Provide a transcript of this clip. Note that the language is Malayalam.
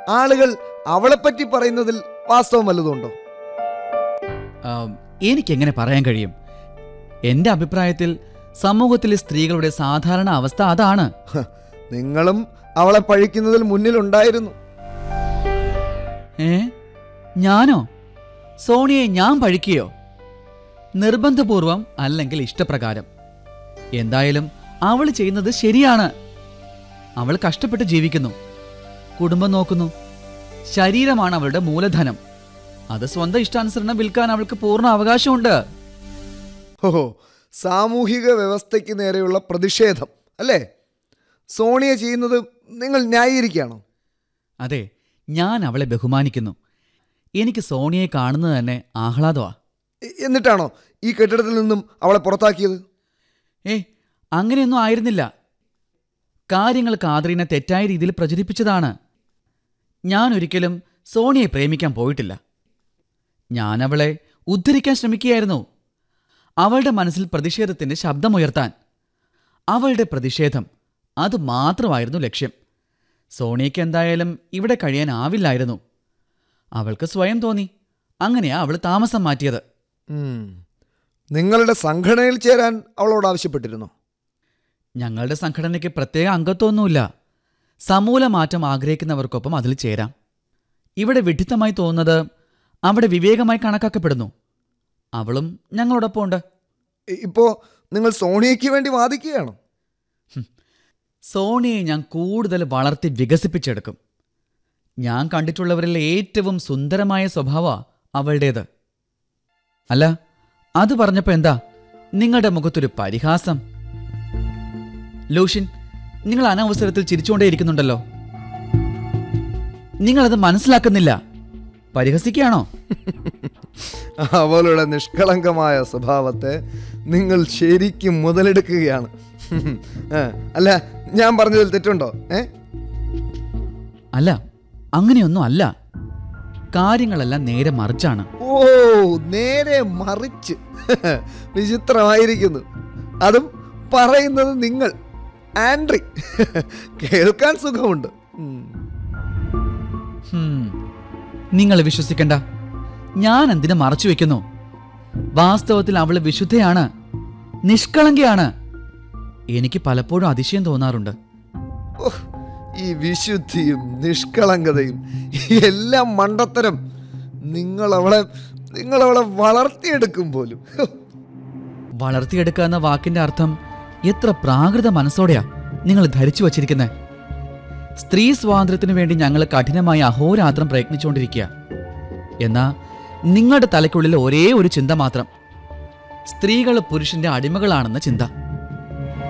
ആളുകൾ അവളെപ്പറ്റി പറയുന്നതിൽ വാസ്തവം വല്ലതുണ്ടോ ആം, എനിക്കെങ്ങനെ പറയാൻ കഴിയും എൻ്റെ അഭിപ്രായത്തിൽ സമൂഹത്തിലെ സ്ത്രീകളുടെ സാധാരണ അവസ്ഥ അതാണ് ഹ, നിങ്ങളും അവളെ പഴിക്കുന്നതിൽ മുന്നിലുണ്ടായിരുന്നു ഏ ഞാനോ സോണിയെ ഞാൻ പഴിക്കുകയോ നിർബന്ധപൂർവം അല്ലെങ്കിൽ ഇഷ്ടപ്രകാരം എന്തായാലും അവൾ ചെയ്യുന്നത് ശരിയാണ് അവൾ കഷ്ടപ്പെട്ട് ജീവിക്കുന്നു കുടുംബം നോക്കുന്നു ശരീരമാണ് അവളുടെ മൂലധനം അത് സ്വന്തം ഇഷ്ടാനുസരണം വിൽക്കാൻ അവൾക്ക് പൂർണ്ണ അവകാശമുണ്ട് ഓഹോ സാമൂഹിക വ്യവസ്ഥയ്ക്ക് നേരെയുള്ള പ്രതിഷേധം അല്ലേ സോണിയ ചെയ്യുന്നത് നിങ്ങൾ ന്യായീകരിക്കുകയാണോ അതെ ഞാൻ അവളെ ബഹുമാനിക്കുന്നു എനിക്ക് സോണിയെ കാണുന്നത് തന്നെ ആഹ്ലാദമാ എ- എന്നിട്ടാണോ ഈ കെട്ടിടത്തിൽ നിന്നും അവളെ പുറത്താക്കിയത് ഏ അങ്ങനെയൊന്നും ആയിരുന്നില്ല കാര്യങ്ങൾ കാതറിനെ തെറ്റായ രീതിയിൽ പ്രചരിപ്പിച്ചതാണ് ഞാൻ ഒരിക്കലും സോണിയെ പ്രേമിക്കാൻ പോയിട്ടില്ല ഞാൻ അവളെ ഉദ്ധരിക്കാൻ ശ്രമിക്കുകയായിരുന്നു അവളുടെ മനസ്സിൽ പ്രതിഷേധത്തിന്റെ ശബ്ദമുയർത്താൻ അവളുടെ പ്രതിഷേധം അത് മാത്രമായിരുന്നു ലക്ഷ്യം സോണിയയ്ക്ക് എന്തായാലും ഇവിടെ കഴിയാനാവില്ലായിരുന്നു അവൾക്ക് സ്വയം തോന്നി അങ്ങനെയാ അവൾ താമസം മാറ്റിയത് ഉം. നിങ്ങളുടെ സംഘടനയിൽ ചേരാൻ അവളോട് ആവശ്യപ്പെട്ടിരുന്നോ ഞങ്ങളുടെ സംഘടനയ്ക്ക് പ്രത്യേക അംഗത്വമൊന്നുമില്ല സമൂല മാറ്റം ആഗ്രഹിക്കുന്നവർക്കൊപ്പം അതിൽ ചേരാം ഇവിടെ വിഡിത്തമായി തോന്നുന്നത് അവിടെ വിവേകമായി കണക്കാക്കപ്പെടുന്നു അവളും ഞങ്ങളോടൊപ്പം ഉണ്ട് ഇ- ഇപ്പോ നിങ്ങൾ സോണിയയ്ക്ക് വേണ്ടി വാദിക്കുകയാണോ സോണിയെ ഞാൻ കൂടുതൽ വളർത്തി വികസിപ്പിച്ചെടുക്കും ഞാൻ കണ്ടിട്ടുള്ളവരിൽ ഏറ്റവും സുന്ദരമായ സ്വഭാവ അവളുടേത് അല്ല അത് പറഞ്ഞപ്പോ എന്താ നിങ്ങളുടെ മുഖത്തൊരു പരിഹാസം ലൂഷ്യൻ നിങ്ങൾ അനവസരത്തിൽ ചിരിച്ചുകൊണ്ടേയിരിക്കുന്നുണ്ടല്ലോ നിങ്ങളത് മനസ്സിലാക്കുന്നില്ല പരിഹസിക്കുകയാണോ അവളുടെ നിഷ്കളങ്കമായ സ്വഭാവത്തെ നിങ്ങൾ ശരിക്കും മുതലെടുക്കുകയാണ് ആ, അല്ല ഞാൻ പറഞ്ഞതിൽ തെറ്റുണ്ടോ ഏ അല്ല അങ്ങനെയൊന്നും അല്ല കാര്യങ്ങളെല്ലാം നേരെ മറിച്ചാണ് ഓ നേരെ മറിച്ച് വിചിത്രമായിരിക്കുന്നു അതും പറയുന്നത് നിങ്ങൾ ആൻഡ്രി കേൾക്കാൻ സുഖമുണ്ട് ഉം. ഹും. നിങ്ങൾ വിശ്വസിക്കണ്ട ഞാൻ എന്തിനു മറച്ചു വെക്കുന്നു വാസ്തവത്തിൽ അവള് വിശുദ്ധയാണ് നിഷ്കളങ്കയാണ് എനിക്ക് പലപ്പോഴും അതിശയം തോന്നാറുണ്ട് ഓഹ്, ഈ വിശുദ്ധിയും നിഷ്കളങ്കതയും എല്ലാം മണ്ടത്തരം നിങ്ങൾ അവളെ നിങ്ങൾ അവളെ വളർത്തിയെടുക്കും പോലും ഹോ, വളർത്തിയെടുക്കുക എന്ന വാക്കിന്റെ അർത്ഥം എത്ര പ്രാകൃത മനസ്സോടെയാ നിങ്ങൾ ധരിച്ചു വച്ചിരിക്കുന്നത് സ്ത്രീ സ്വാതന്ത്ര്യത്തിനു വേണ്ടി ഞങ്ങൾ കഠിനമായി അഹോരാത്രം പ്രയത്നിച്ചുകൊണ്ടിരിക്കുക എന്നാ നിങ്ങളുടെ തലയ്ക്കുള്ളിൽ ഒരേ ഒരു ചിന്ത മാത്രം സ്ത്രീകൾ പുരുഷന്റെ അടിമകളാണെന്ന ചിന്ത